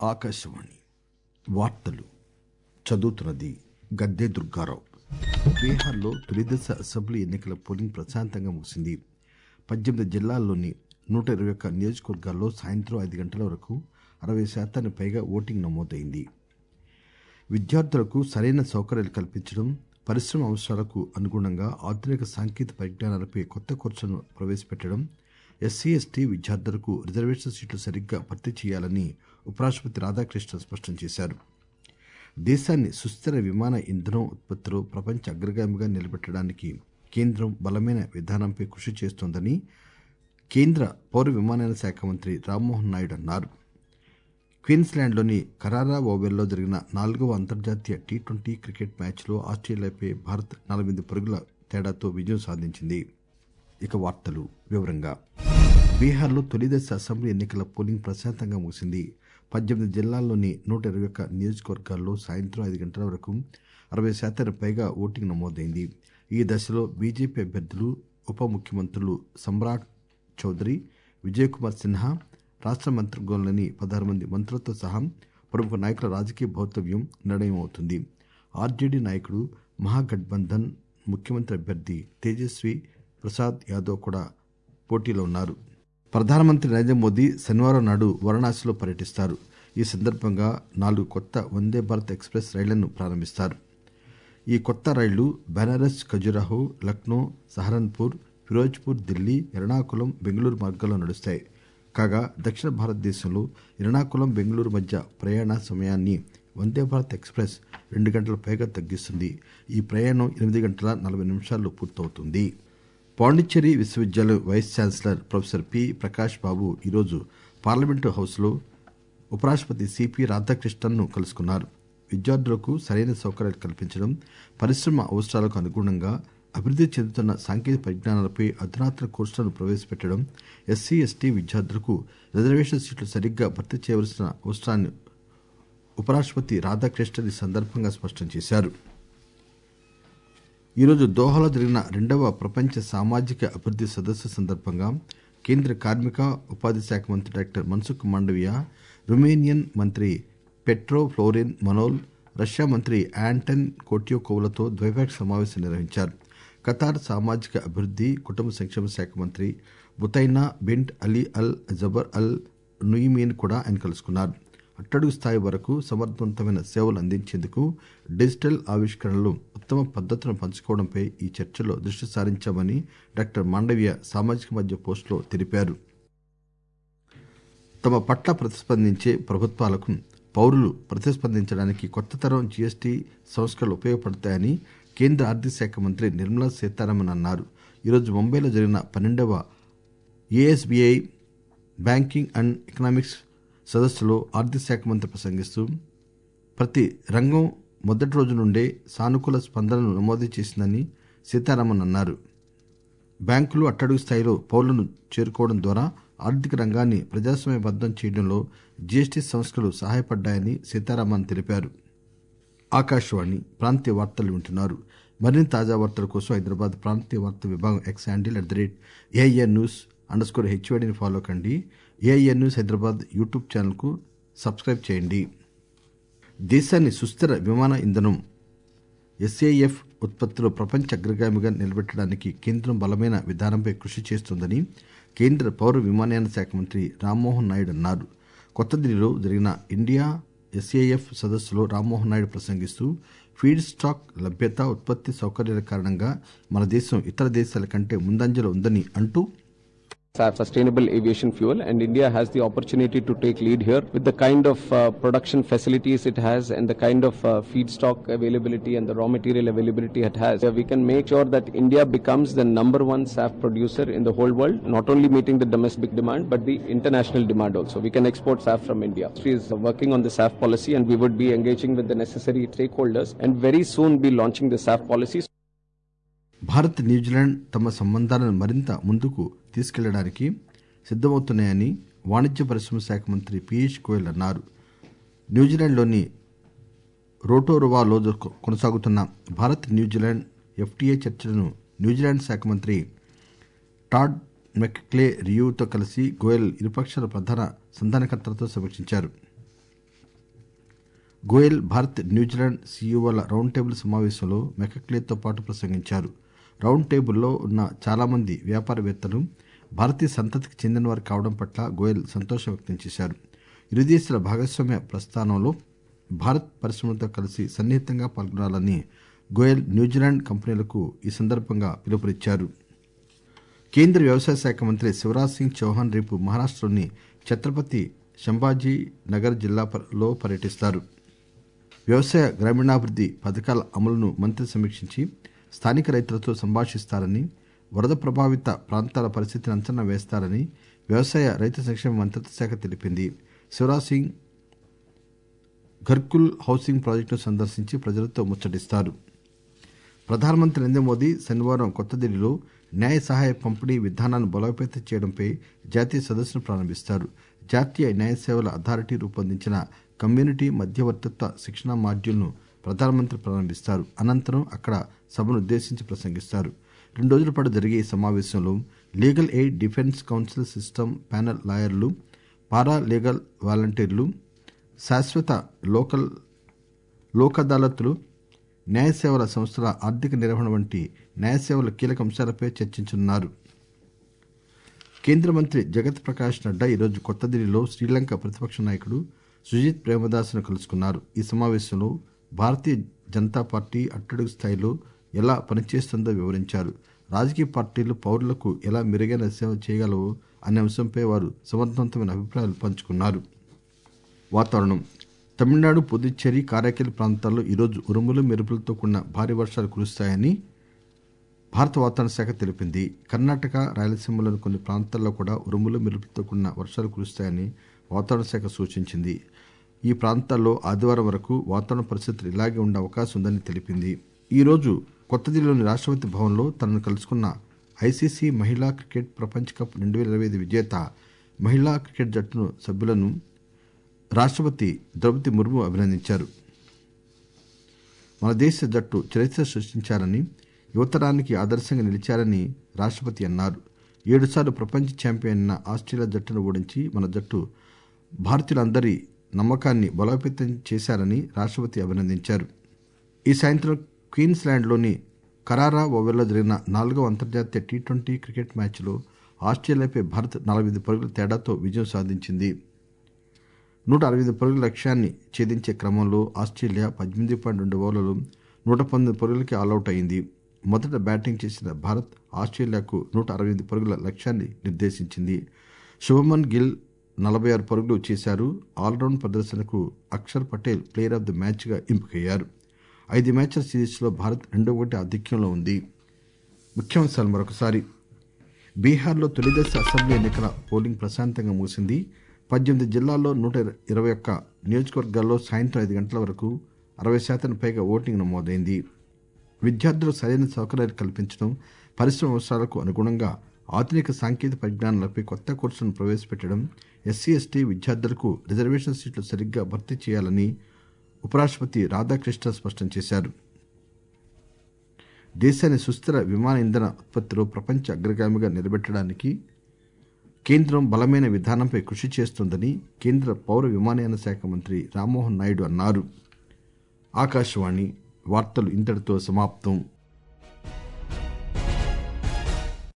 ఆకాశవాణి వార్తలు చదువుతున్నది గద్దె దుర్గారావు బీహార్లో తొలిదశ అసెంబ్లీ ఎన్నికల పోలింగ్ ప్రశాంతంగా ముగిసింది పద్దెనిమిది జిల్లాల్లోని నూట ఇరవై ఒక్క నియోజకవర్గాల్లో సాయంత్రం ఐదు గంటల వరకు అరవై శాతానికి పైగా ఓటింగ్ నమోదైంది విద్యార్థులకు సరైన సౌకర్యాలు కల్పించడం పరిశ్రమ అవసరాలకు అనుగుణంగా ఆధునిక సాంకేతిక పరిజ్ఞానాలపై కొత్త కోర్సులను ప్రవేశపెట్టడం ఎస్సీ ఎస్టీ విద్యార్థులకు రిజర్వేషన్ సీట్లు సరిగ్గా భర్తీ చేయాలని ఉపరాష్టపతి రాధాకృష్ణన్ స్పష్టం చేశారు దేశాన్ని సుస్థిర విమాన ఇంధనం ఉత్పత్తిలో ప్రపంచ అగ్రగామిగా నిలబెట్టడానికి కేంద్రం బలమైన విధానంపై కృషి చేస్తోందని కేంద్ర పౌర విమానయాన శాఖ మంత్రి రామ్మోహన్ నాయుడు అన్నారు క్వీన్స్లాండ్లోని కరారా ఓవెల్లో జరిగిన నాలుగవ అంతర్జాతీయ టీ ట్వంటీ క్రికెట్ మ్యాచ్లో ఆస్ట్రేలియాపై భారత్ నలభై పరుగుల తేడాతో విజయం సాధించింది ఇక వార్తలు వివరంగా బీహార్లో తొలిదశ అసెంబ్లీ ఎన్నికల పోలింగ్ ప్రశాంతంగా ముగిసింది పద్దెనిమిది జిల్లాల్లోని నూట ఇరవై ఒక్క నియోజకవర్గాల్లో సాయంత్రం ఐదు గంటల వరకు అరవై శాతానికి పైగా ఓటింగ్ నమోదైంది ఈ దశలో బీజేపీ అభ్యర్థులు ఉప ముఖ్యమంత్రులు సమ్రాట్ చౌదరి విజయ్ కుమార్ సిన్హా రాష్ట మంత్రివర్గంలోని పదహారు మంది మంత్రులతో సహా ప్రముఖ నాయకుల రాజకీయ భౌతవ్యం నిర్ణయమవుతుంది ఆర్జేడీ నాయకుడు మహాగఠబంధన్ ముఖ్యమంత్రి అభ్యర్థి తేజస్వి ప్రసాద్ యాదవ్ కూడా పోటీలో ఉన్నారు ప్రధానమంత్రి నరేంద్ర మోదీ శనివారం నాడు వారణాసిలో పర్యటిస్తారు ఈ సందర్భంగా నాలుగు కొత్త వందే భారత్ ఎక్స్ప్రెస్ రైళ్లను ప్రారంభిస్తారు ఈ కొత్త రైళ్లు బెనారస్ ఖజురాహో లక్నో సహరన్పూర్ ఫిరోజ్పూర్ ఢిల్లీ ఎర్నాకులం బెంగళూరు మార్గాల్లో నడుస్తాయి కాగా దక్షిణ భారతదేశంలో ఎర్నాకులం బెంగళూరు మధ్య ప్రయాణ సమయాన్ని వందే భారత్ ఎక్స్ప్రెస్ రెండు గంటల పైగా తగ్గిస్తుంది ఈ ప్రయాణం ఎనిమిది గంటల నలభై నిమిషాల్లో పూర్తవుతుంది పాండిచ్చేరి విశ్వవిద్యాలయం vice chancellor professor P Prakash Babu ఈరోజు పార్లమెంటు హౌస్లో ఉపరాష్టపతి సిపి రాధాకృష్ణన్ను కలుసుకున్నారు విద్యార్థులకు సరైన సౌకర్యాలు కల్పించడం పరిశ్రమ అవసరాలకు అనుగుణంగా అభివృద్ది చెందుతున్న సాంకేతిక పరిజ్ఞానాలపై అధునాతన కోర్సులను ప్రవేశపెట్టడం ఎస్సీ ఎస్టీ విద్యార్థులకు రిజర్వేషన్ సీట్లు సరిగ్గా భర్తీ చేయవలసిన అవసరాన్ని ఉపరాష్టపతి రాధాకృష్ణన్ ఈ సందర్భంగా స్పష్టం చేశారు ఈరోజు దోహాలో జరిగిన రెండవ ప్రపంచ సామాజిక అభివృద్ది సదస్సు సందర్భంగా కేంద్ర కార్మిక ఉపాధి శాఖ మంత్రి డాక్టర్ మన్సుఖ్ మాండవియా రుమేనియన్ మంత్రి పెట్రో ఫ్లోరిన్ మనోల్ రష్యా మంత్రి యాంటన్ కోట్యోకోవ్లతో ద్వైపాక్షిక సమావేశం నిర్వహించారు ఖతార్ సామాజిక అభివృద్ది కుటుంబ సంక్షేమ శాఖ మంత్రి బుతైనా బింట్ అలీ అల్ జబర్ అల్ నుయిమీన్ కూడా ఆయన కలుసుకున్నారు అట్టడుగు స్థాయి వరకు సమర్థవంతమైన సేవలు అందించేందుకు డిజిటల్ ఆవిష్కరణలు ఉత్తమ పద్దతులను పంచుకోవడంపై ఈ చర్చలో దృష్టి సారించామని డాక్టర్ మాండవ్య సామాజిక మధ్య పోస్టులో తెలిపారు తమ పట్ల ప్రతిస్పందించే ప్రభుత్వాలకు పౌరులు ప్రతిస్పందించడానికి కొత్త తరం జీఎస్టీ సంస్కరణలు ఉపయోగపడతాయని కేంద్ర ఆర్థిక శాఖ మంత్రి నిర్మలా సీతారామన్ అన్నారు ఈరోజు ముంబైలో జరిగిన పన్నెండవ ఏఎస్బీఐ బ్యాంకింగ్ అండ్ ఎకనామిక్స్ సదస్సులో ఆర్థిక శాఖ మంత్రి ప్రసంగిస్తూ ప్రతి రంగం మొదటి రోజు నుండే సానుకూల స్పందనను నమోదు చేసిందని సీతారామన్ అన్నారు బ్యాంకులు అట్టడుగు స్థాయిలో పౌరులను చేరుకోవడం ద్వారా ఆర్థిక రంగాన్ని ప్రజాస్వామ్యబద్దం చేయడంలో జీఎస్టీ సంస్థలు సహాయపడ్డాయని సీతారామన్ తెలిపారు ఆకాశవాణి ప్రాంతీయ వార్తలు వింటున్నారు మరిన్ని తాజా వార్తల కోసం హైదరాబాద్ ప్రాంతీయ వార్తా విభాగం X handle at the rate AIR news underscore స్కోర్ హెచ్వైడిని ఫాలో కండి ఏఐఆర్ న్యూస్ హైదరాబాద్ యూట్యూబ్ ఛానల్కు సబ్స్క్రైబ్ చేయండి దేశాన్ని సుస్థిర విమాన ఇంధనం ఎస్ఏఎఫ్ ఉత్పత్తిలో ప్రపంచ అగ్రగామిగా నిలబెట్టడానికి కేంద్రం బలమైన విధానంపై కృషి చేస్తోందని కేంద్ర పౌర విమానయాన శాఖ మంత్రి రామ్మోహన్ నాయుడు అన్నారు కొత్త ఢిల్లీలో జరిగిన ఇండియా ఎస్ఏఎఫ్ సదస్సులో రామ్మోహన్ నాయుడు ప్రసంగిస్తూ ఫీడ్ స్టాక్ లభ్యత ఉత్పత్తి సౌకర్యాల కారణంగా మన దేశం ఇతర దేశాల కంటే ముందంజలో ఉందని అంటూ SAF, sustainable aviation fuel, and India has the opportunity to take lead here with the kind of uh, production facilities it has and the kind of uh, feedstock availability and the raw material availability it has. Uh, we can make sure that India becomes the number one SAF producer in the whole world, not only meeting the domestic demand but the international demand also. We can export SAF from India. Industry is working on the SAF policy, and we would be engaging with the necessary stakeholders, and very soon be launching the SAF policy. Bharat New Zealand తమ సంబంధాలను మరింత ముందుకు తీసుకెళ్లడానికి సిద్దమవుతున్నాయని వాణిజ్య పరిశ్రమ శాఖ మంత్రి పీయూష్ గోయల్ అన్నారు న్యూజిలాండ్లోని రోటోరువాలో కొనసాగుతున్న భారత్ న్యూజిలాండ్ ఎఫ్టీఏ చర్చలను న్యూజిలాండ్ శాఖ మంత్రి టాడ్ మెక్క్లే రియూతో కలిసి గోయల్ ఇరుపక్షాల ప్రధాన సంధానకర్తలతో సమీక్షించారు గోయల్ భారత్ న్యూజిలాండ్ సీఈఓల రౌండ్ టేబుల్ సమావేశంలో మెకక్లేతో పాటు ప్రసంగించారు రౌండ్ టేబుల్లో ఉన్న చాలా మంది వ్యాపారవేత్తలు భారతీయ సంతతికి చెందినవారు కావడం పట్ల గోయల్ సంతోషం వ్యక్తం చేశారు ఇరు దేశాల భాగస్వామ్య ప్రస్థానంలో భారత్ పరిశ్రమలతో కలిసి సన్నిహితంగా పాల్గొనాలని గోయల్ న్యూజిలాండ్ కంపెనీలకు ఈ సందర్భంగా పిలుపునిచ్చారు కేంద్ర వ్యవసాయ శాఖ మంత్రి శివరాజ్ సింగ్ చౌహాన్ రేపు మహారాష్టలోని ఛత్రపతి సంభాజీ నగర్ జిల్లాలో పర్యటిస్తారు వ్యవసాయ గ్రామీణాభివృద్ది పథకాల అమలును మంత్రి సమీక్షించి స్థానిక రైతులతో సంభాషిస్తారని వరద ప్రభావిత ప్రాంతాల పరిస్థితిని అంచనా వేస్తారని వ్యవసాయ రైతు సంక్షేమ మంత్రిత్వ శాఖ తెలిపింది శివరాజ్ సింగ్ ఘర్కుల్ హౌసింగ్ ప్రాజెక్టును సందర్శించి ప్రజలతో ముచ్చటిస్తారు ప్రధానమంత్రి నరేంద్ర మోదీ శనివారం కొత్త ఢిల్లీలో న్యాయ సహాయ పంపిణీ విధానాన్ని బలోపేతం చేయడంపై జాతీయ సదస్సును ప్రారంభిస్తారు జాతీయ న్యాయ సేవల అథారిటీ రూపొందించిన కమ్యూనిటీ మధ్యవర్తిత్వ శిక్షణ మాడ్యూల్ను ప్రధానమంత్రి ప్రారంభిస్తారు అనంతరం అక్కడ సభను ఉద్దేశించి ప్రసంగిస్తారు రెండు రోజుల పాటు జరిగే ఈ సమావేశంలో legal aid defence council system panel లాయర్లు పారా లీగల్ వాలంటీర్లు శాశ్వత లోకల్ లోక్ అదాలత్లు న్యాయ సేవల సంస్థల ఆర్థిక నిర్వహణ వంటి న్యాయ సేవల కీలక అంశాలపై చర్చించనున్నారు కేంద్ర మంత్రి జగత్ ప్రకాష్ నడ్డా ఈరోజు కొత్త ఢిల్లీలో శ్రీలంక ప్రతిపక్ష నాయకుడు సుజిత్ ప్రేమదాస్ను కలుసుకున్నారు ఈ సమావేశంలో భారతీయ జనతా పార్టీ అట్టడుగు స్థాయిలో ఎలా పనిచేస్తుందో వివరించారు రాజకీయ పార్టీలు పౌరులకు ఎలా మెరుగైన సేవ చేయగలవో అనే అంశంపై వారు సమర్థవంతమైన అభిప్రాయాలు పంచుకున్నారు వాతావరణం తమిళనాడు పుదుచ్చేరి కారైకల్ ప్రాంతాల్లో ఈరోజు ఉరుములు మెరుపులతో కూడిన భారీ వర్షాలు కురుస్తాయని భారత వాతావరణ శాఖ తెలిపింది కర్ణాటక రాయలసీమలోని కొన్ని ప్రాంతాల్లో కూడా ఉరుములు మెరుపులతో కూడిన వర్షాలు కురుస్తాయని వాతావరణ శాఖ సూచించింది ఈ ప్రాంతాల్లో ఆదివారం వరకు వాతావరణ పరిస్థితులు ఇలాగే ఉండే అవకాశం ఉందని తెలిపింది ఈ రోజు కొత్త ఢిల్లీలోని రాష్ట్రపతి భవన్లో తనను కలుసుకున్న ఐసీసీ మహిళా క్రికెట్ ప్రపంచ కప్ రెండు వేల ఇరవై ఐదు విజేత మహిళా క్రికెట్ జట్టును సభ్యులను రాష్ట్రపతి ద్రౌపది ముర్ము అభినందించారు మన దేశ జట్టు చరిత్ర సృష్టించారని యువతరానికి ఆదర్శంగా నిలిచారని రాష్ట్రపతి అన్నారు ఏడుసార్లు ప్రపంచ ఛాంపియన్ అయిన ఆస్ట్రేలియా జట్టును ఓడించి మన జట్టు భారతీయులందరి నమ్మకాన్ని బలోపేతం చేశారని రాష్ట్రపతి అభినందించారు ఈ సాయంత్రం క్వీన్స్లాండ్లోని కరారా ఓవెల్లో జరిగిన నాలుగవ అంతర్జాతీయ టీ ట్వంటీ క్రికెట్ మ్యాచ్లో ఆస్ట్రేలియాపై భారత్ నలభై ఐదు పరుగుల తేడాతో విజయం సాధించింది నూట అరవై ఐదు పరుగుల లక్ష్యాన్ని ఛేదించే క్రమంలో ఆస్ట్రేలియా పద్దెనిమిది పాయింట్ రెండు ఓవర్లలో నూట పంతొమ్మిది పరుగులకి ఆల్అవుట్ అయింది మొదట బ్యాటింగ్ చేసిన భారత్ ఆస్ట్రేలియాకు నూట అరవై ఐదు పరుగుల లక్ష్యాన్ని నిర్దేశించింది శుభమన్ గిల్ నలభై ఆరు పరుగులు చేశారు ఆల్రౌండ్ ప్రదర్శనకు Akshar Patel player of the మ్యాచ్గా ఎంపికయ్యారు ఐదు మ్యాచ్ల సిరీస్లో భారత్ రెండో ఒకటి ఆధిక్యంలో ఉంది ముఖ్యాంశాలు మరొకసారి బీహార్లో తొలిదశ అసెంబ్లీ ఎన్నికల పోలింగ్ ప్రశాంతంగా ముగిసింది పద్దెనిమిది జిల్లాల్లో నూట ఇరవై ఒక్క నియోజకవర్గాల్లో సాయంత్రం ఐదు గంటల వరకు అరవై శాతం పైగా ఓటింగ్ నమోదైంది విద్యార్థులకు సరైన సౌకర్యాలు కల్పించడం పరిశ్రమ అవసరాలకు అనుగుణంగా ఆధునిక సాంకేతిక పరిజ్ఞానాలపై కొత్త కోర్సులను ప్రవేశపెట్టడం ఎస్సీ ఎస్టీ విద్యార్థులకు రిజర్వేషన్ సీట్లు సరిగ్గా భర్తీ చేయాలని ఉపరాష్ట్రపతి రాధాకృష్ణ స్పష్టం చేశారు దేశాన్ని సుస్థిర విమాన ఇంధన ఉత్పత్తిలో ప్రపంచ అగ్రగామిగా నిలబెట్టడానికి కేంద్రం బలమైన విధానంపై కృషి చేస్తోందని కేంద్ర పౌర విమానయాన శాఖ మంత్రి రామ్మోహన్ నాయుడు అన్నారు ఆకాశవాణి వార్తలు ఇంతటితో సమాప్తం